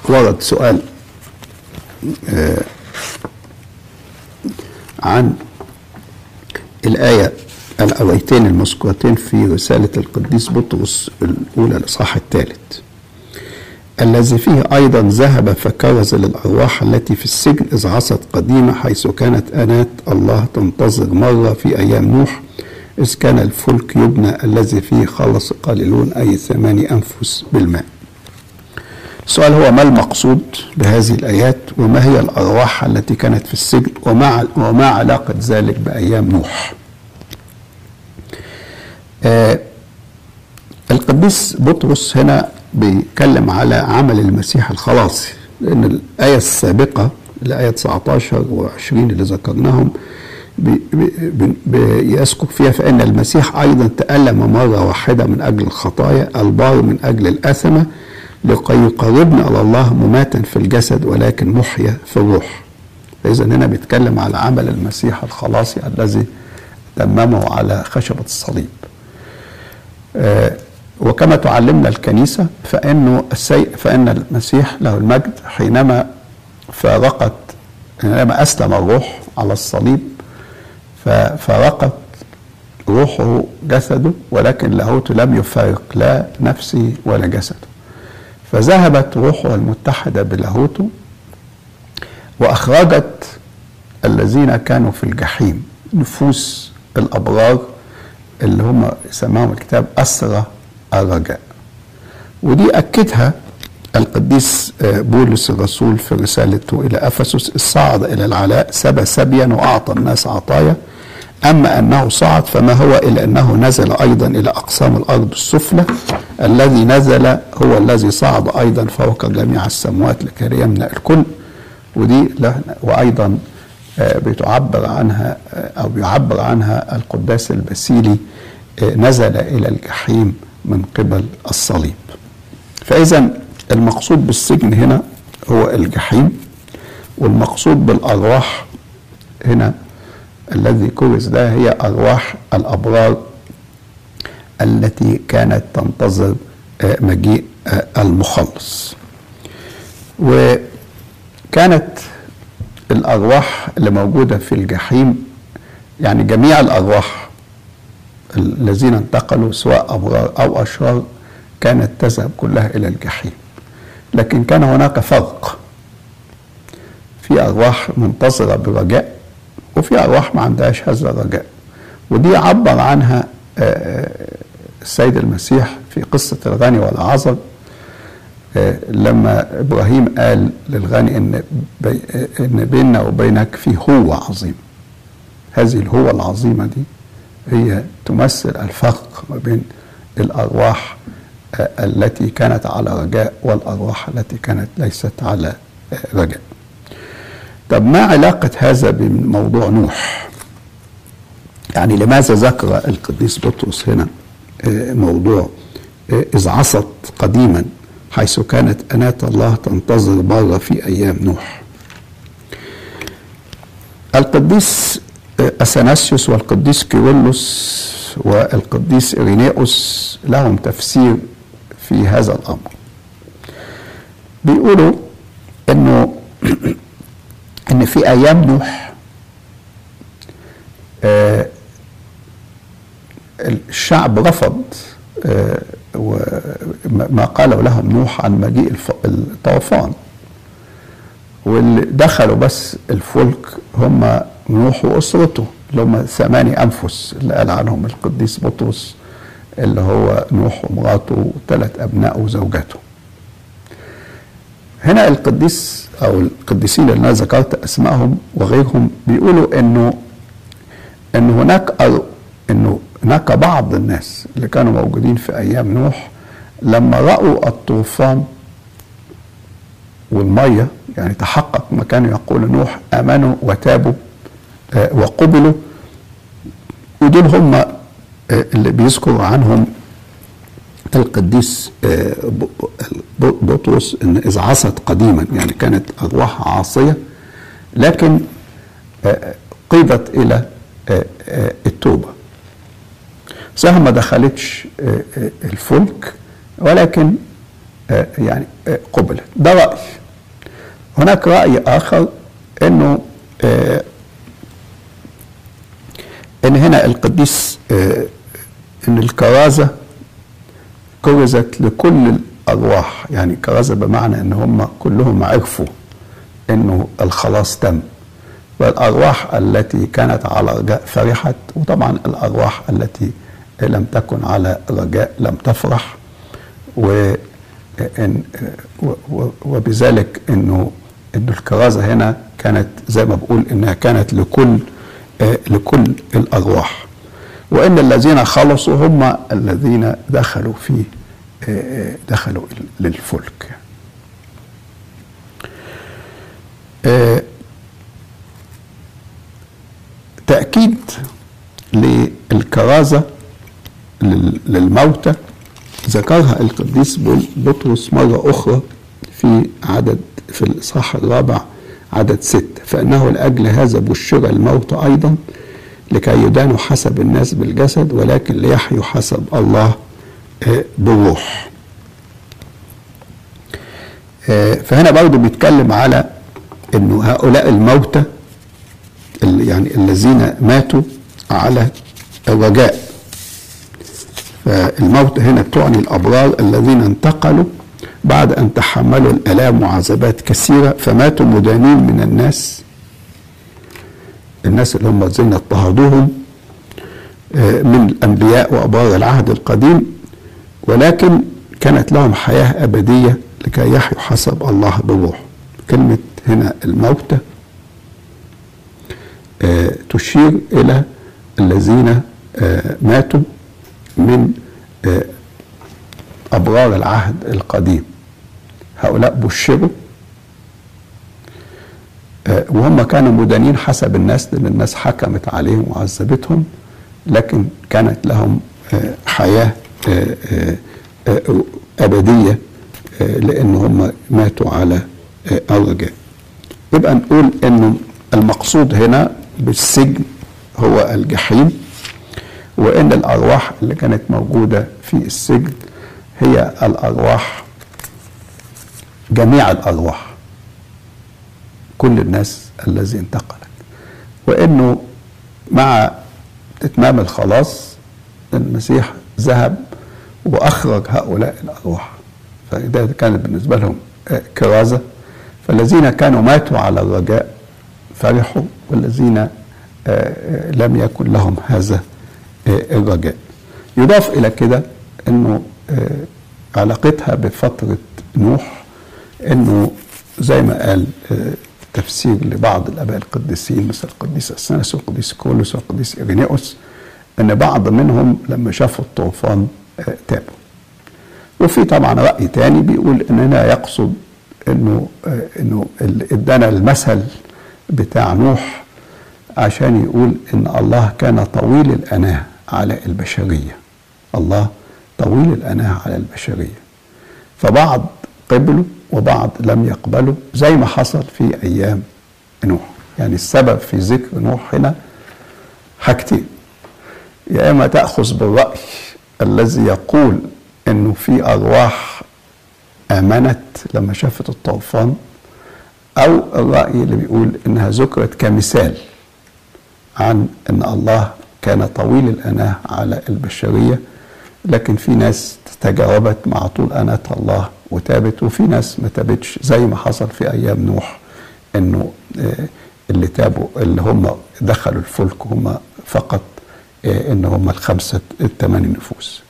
ورد سؤال آه، عن الآية الآيتين المذكورتين في رسالة القديس بطرس الأولى الإصحاح الثالث الذي فيه أيضا ذهب فكرز للأرواح التي في السجن إذ عصت قديمة حيث كانت أنات الله تنتظر مرة في أيام نوح إذ كان الفلك يبنى الذي فيه خلص قليلون أي ثماني أنفس بالماء السؤال هو ما المقصود بهذه الآيات وما هي الأرواح التي كانت في السجن وما, وما علاقة ذلك بأيام نوح آه القديس بطرس هنا بيتكلم على عمل المسيح الخلاصي لأن الآية السابقة الآية 19 و20 اللي ذكرناهم بي بي بيذكر فيها فإن المسيح أيضا تألم مرة واحدة من أجل الخطايا البار من أجل الأثمة لكي يقربنا على الله مماتا في الجسد ولكن محيا في الروح فإذا هنا بيتكلم على عمل المسيح الخلاصي الذي تممه على خشبة الصليب آه وكما تعلمنا الكنيسة فإنه السي فإن المسيح له المجد حينما فارقت حينما أسلم الروح على الصليب ففارقت روحه جسده ولكن لاهوته لم يفارق لا نفسه ولا جسده فذهبت روحه المتحدة بلاهوته وأخرجت الذين كانوا في الجحيم نفوس الأبرار اللي هم سماهم الكتاب أسرى الرجاء ودي أكدها القديس بولس الرسول في رسالته إلى أفسس صعد إلى العلاء سبى سبيا وأعطى الناس عطايا أما أنه صعد فما هو إلا أنه نزل أيضا إلى أقسام الأرض السفلى الذي نزل هو الذي صعد أيضا فوق جميع السموات لكي يمنع الكل ودي وأيضا بتعبر عنها أو بيعبر عنها القداس البسيلي نزل إلى الجحيم من قبل الصليب فإذا المقصود بالسجن هنا هو الجحيم والمقصود بالأرواح هنا الذي كرز ده هي أرواح الأبرار التي كانت تنتظر مجيء المخلص وكانت الأرواح اللي موجودة في الجحيم يعني جميع الأرواح الذين انتقلوا سواء أبرار أو أشرار كانت تذهب كلها إلى الجحيم لكن كان هناك فرق في أرواح منتظرة برجاء وفي أرواح ما عندهاش هذا الرجاء ودي عبر عنها السيد المسيح في قصة الغني والعذر لما إبراهيم قال للغني إن, بي إن بيننا وبينك في هو عظيم هذه الهوة العظيمة دي هي تمثل الفرق ما بين الأرواح التي كانت على رجاء والأرواح التي كانت ليست على رجاء طب ما علاقة هذا بموضوع نوح يعني لماذا ذكر القديس بطرس هنا موضوع إذ عصت قديما حيث كانت أناة الله تنتظر بره في أيام نوح القديس أثناسيوس والقديس كيرلس والقديس إرينيوس لهم تفسير في هذا الأمر بيقولوا أنه ان في ايام نوح آه الشعب رفض آه وما قاله لهم نوح عن مجيء الطوفان واللي دخلوا بس الفلك هم نوح واسرته اللي هم ثماني انفس اللي قال عنهم القديس بطرس اللي هو نوح ومراته وثلاث ابناء وزوجته هنا القديس او القديسين اللي انا ذكرت اسمائهم وغيرهم بيقولوا انه ان هناك أر... انه هناك بعض الناس اللي كانوا موجودين في ايام نوح لما راوا الطوفان والميه يعني تحقق ما كانوا يقول نوح امنوا وتابوا آه وقبلوا ودول هم آه اللي بيذكر عنهم القديس بطرس ان اذ عصت قديما يعني كانت ارواح عاصيه لكن قيدت الى التوبه صحيح ما دخلتش الفلك ولكن آه، يعني آه، قبلت ده رأي هناك رأي آخر أنه آه، أن هنا القديس آه، أن الكرازة كرزت لكل الأرواح يعني كرازة بمعنى أن هم كلهم عرفوا أنه الخلاص تم والأرواح التي كانت على رجاء فرحت وطبعا الأرواح التي لم تكن على رجاء لم تفرح و إن و- و- وبذلك انه انه الكرازه هنا كانت زي ما بقول انها كانت لكل آه، لكل الارواح وان الذين خلصوا هم الذين دخلوا في آه، آه، دخلوا للفلك آه، تأكيد للكرازة لل- للموتى ذكرها القديس بول- بطرس مرة أخرى في عدد في الإصحاح الرابع عدد ستة فإنه لأجل هذا بشر الموت أيضا لكي يدانوا حسب الناس بالجسد ولكن ليحيوا حسب الله آه، بالروح آه، فهنا برضو بيتكلم على انه هؤلاء الموتى ال- يعني الذين ماتوا على الرجاء فالموت هنا بتعني الابرار الذين انتقلوا بعد ان تحملوا الالام وعذابات كثيره فماتوا مدانين من الناس الناس اللي هم الذين اضطهدوهم آه، من الانبياء وابرار العهد القديم ولكن كانت لهم حياه ابديه لكي يحيوا حسب الله بالروح كلمه هنا الموتى آه، تشير الى الذين آه، ماتوا من آه، ابرار العهد القديم هؤلاء بشروا آه، وهم كانوا مدانين حسب الناس لان الناس حكمت عليهم وعذبتهم لكن كانت لهم آه، حياه آه، آه، آه، ابديه آه، لان هم ماتوا على آه، الرجاء يبقى نقول انه المقصود هنا بالسجن هو الجحيم وان الارواح اللي كانت موجوده في السجن هي الارواح جميع الارواح كل الناس الذي انتقلت وانه مع اتمام الخلاص المسيح ذهب واخرج هؤلاء الارواح فده كانت بالنسبه لهم آه، كرازه فالذين كانوا ماتوا على الرجاء فرحوا والذين آه، آه، لم يكن لهم هذا آه، الرجاء يضاف الى كده انه آه، علاقتها بفتره نوح انه زي ما قال آه، تفسير لبعض الاباء القديسين مثل القديس اثناس والقديس كولوس والقديس اغنيوس ان بعض منهم لما شافوا الطوفان آه، تابوا وفي طبعا راي تاني بيقول ان هنا يقصد انه آه، انه ال- ادانا المثل بتاع نوح عشان يقول ان الله كان طويل الاناه على البشريه الله طويل الاناه على البشريه فبعض قبلوا وبعض لم يقبلوا زي ما حصل في ايام نوح يعني السبب في ذكر نوح هنا حاجتين يا اما تاخذ بالراي الذي يقول انه في ارواح امنت لما شافت الطوفان او الراي اللي بيقول انها ذكرت كمثال عن ان الله كان طويل الاناه على البشريه لكن في ناس تجاوبت مع طول اناه الله وتابت وفي ناس ما تابتش زي ما حصل في ايام نوح انه آه، اللي تابوا اللي هم دخلوا الفلك هم فقط آه، ان هم الخمسه الثمان نفوس.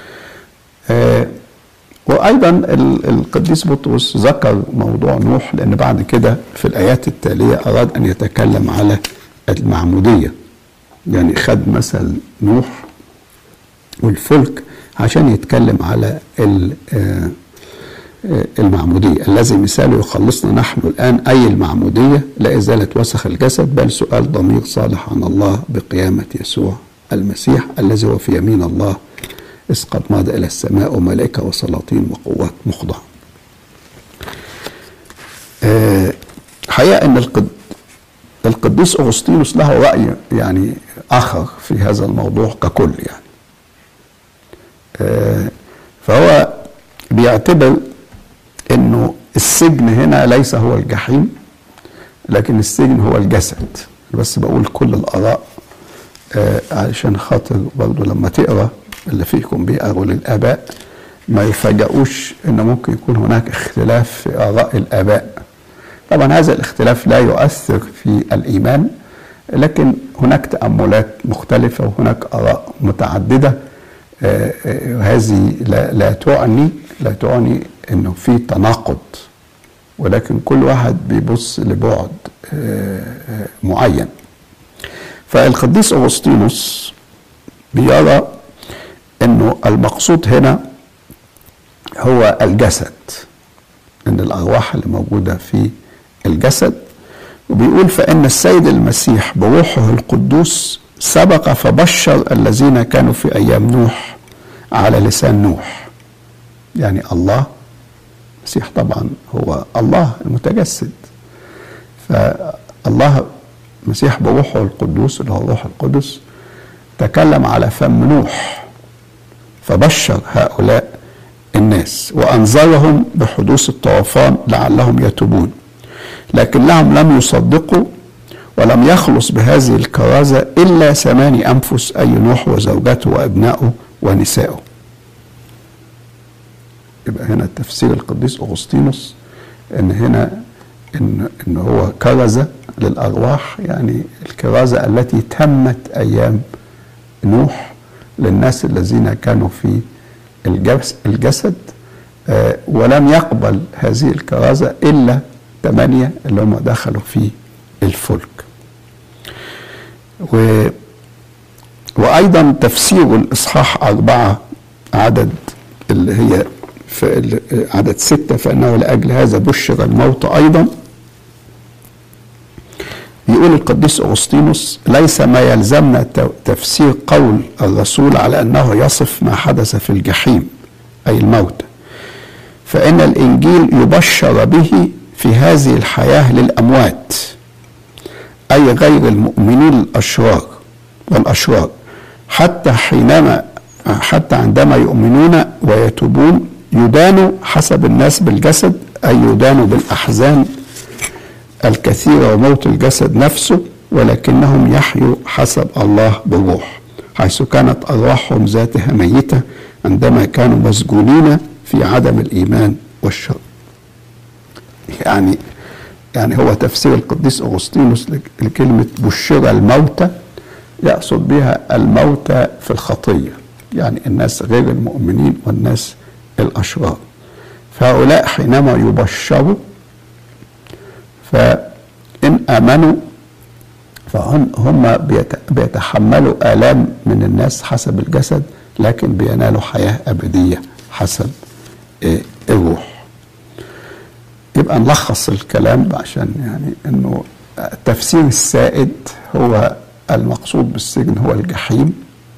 آه، وايضا ال- القديس بطرس ذكر موضوع نوح لان بعد كده في الايات التاليه اراد ان يتكلم على المعموديه يعني خد مثل نوح والفلك عشان يتكلم على ال- آه، آه، المعمودية الذي مثاله يخلصنا نحن الآن أي المعمودية لا إزالة وسخ الجسد بل سؤال ضمير صالح عن الله بقيامة يسوع المسيح الذي هو في يمين الله إذ قد مضى إلى السماء وملائكة وسلاطين وقوات مخضعة آه، حقيقة أن القد القديس أغسطينوس له رأي يعني آخر في هذا الموضوع ككل يعني آه، فهو بيعتبر السجن هنا ليس هو الجحيم لكن السجن هو الجسد بس بقول كل الآراء آه علشان خاطر برضو لما تقرا اللي فيكم بيقروا للآباء ما يفاجئوش ان ممكن يكون هناك اختلاف في آراء الآباء طبعا هذا الاختلاف لا يؤثر في الإيمان لكن هناك تأملات مختلفة وهناك آراء متعددة آه آه هذه لا, لا تعني لا تعني انه في تناقض ولكن كل واحد بيبص لبعد معين فالقديس اغسطينوس بيرى انه المقصود هنا هو الجسد ان الارواح اللي موجوده في الجسد وبيقول فان السيد المسيح بروحه القدوس سبق فبشر الذين كانوا في ايام نوح على لسان نوح يعني الله المسيح طبعا هو الله المتجسد فالله المسيح بروحه القدوس اللي هو الروح القدس تكلم على فم نوح فبشر هؤلاء الناس وانذرهم بحدوث الطوفان لعلهم يتوبون لكنهم لم يصدقوا ولم يخلص بهذه الكرازة إلا ثماني أنفس أي نوح وزوجته وأبنائه ونسائه يبقى هنا تفسير القديس أغسطينوس إن هنا إن, إن هو كرزة للأرواح يعني الكرازة التي تمت أيام نوح للناس الذين كانوا في الجسد ولم يقبل هذه الكرازة إلا ثمانية اللي هم دخلوا في الفلك و وأيضا تفسير الإصحاح أربعة عدد اللي هي في عدد ستة فإنه لأجل هذا بشر الموت أيضا يقول القديس أغسطينوس ليس ما يلزمنا تفسير قول الرسول على أنه يصف ما حدث في الجحيم أي الموت فإن الإنجيل يبشر به في هذه الحياة للأموات أي غير المؤمنين الأشرار والأشرار حتى حينما حتى عندما يؤمنون ويتوبون يدانوا حسب الناس بالجسد أي يدانوا بالأحزان الكثيرة وموت الجسد نفسه ولكنهم يحيوا حسب الله بالروح حيث كانت أرواحهم ذاتها ميتة عندما كانوا مسجونين في عدم الإيمان والشر يعني يعني هو تفسير القديس أغسطينوس لكلمة بشر الموتى يقصد بها الموتى في الخطية يعني الناس غير المؤمنين والناس الأشرار فهؤلاء حينما يبشروا فإن آمنوا فهم هم بيتحملوا آلام من الناس حسب الجسد لكن بينالوا حياة أبدية حسب الروح يبقى نلخص الكلام عشان يعني انه التفسير السائد هو المقصود بالسجن هو الجحيم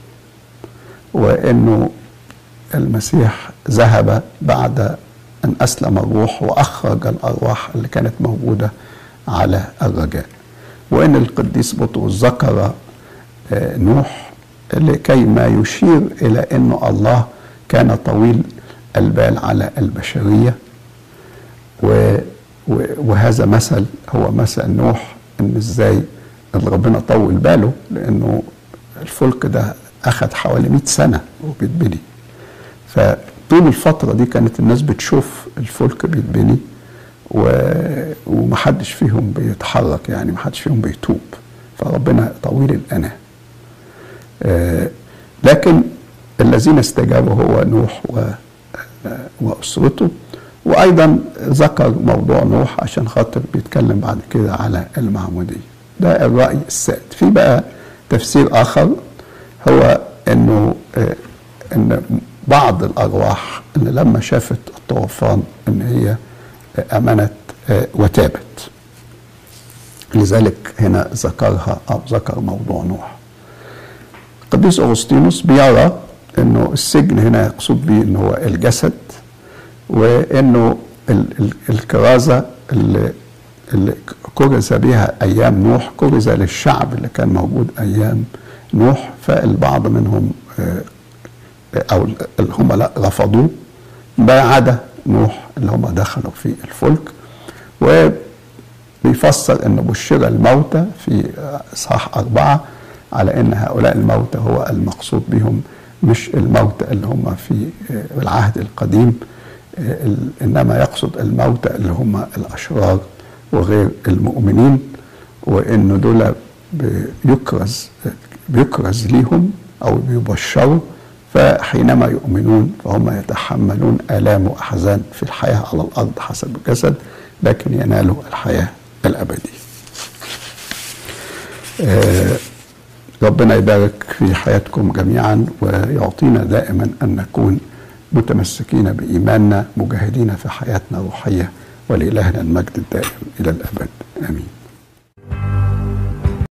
وانه المسيح ذهب بعد ان اسلم الروح واخرج الارواح اللي كانت موجوده على الرجاء وان القديس بطرس ذكر نوح لكي ما يشير الى انه الله كان طويل البال على البشريه و وهذا مثل هو مثل نوح ان ازاي ان ربنا طول باله لانه الفلك ده اخذ حوالي 100 سنه وبيتبني فطول الفتره دي كانت الناس بتشوف الفلك بيتبني و... ومحدش فيهم بيتحرك يعني محدش فيهم بيتوب فربنا طويل الأنا آه لكن الذين استجابوا هو نوح و... وأسرته وأيضا ذكر موضوع نوح عشان خاطر بيتكلم بعد كده على المعمودية ده الرأي السائد في بقى تفسير آخر هو أنه آه أن بعض الأرواح اللي لما شافت الطوفان أن هي امنت وتابت لذلك هنا ذكرها او ذكر موضوع نوح القديس اغسطينوس بيرى انه السجن هنا يقصد به انه هو الجسد وانه الكرازه اللي, اللي كرز بها ايام نوح كرز للشعب اللي كان موجود ايام نوح فالبعض منهم او اللي هم رفضوه ما عدا نوح اللي هم دخلوا في الفلك وبيفسر أن بشر الموتى في إصحاح أربعة على أن هؤلاء الموتى هو المقصود بهم مش الموتى اللي هم في العهد القديم إنما يقصد الموتى اللي هم الأشرار وغير المؤمنين وإنه دول بيكرز بيكرز ليهم أو بيبشروا فحينما يؤمنون فهم يتحملون آلام وأحزان في الحياة على الأرض حسب الجسد لكن ينالوا الحياة الأبدية آه ربنا يبارك في حياتكم جميعا ويعطينا دائما أن نكون متمسكين بإيماننا مجاهدين في حياتنا الروحية ولإلهنا المجد الدائم إلى الأبد آمين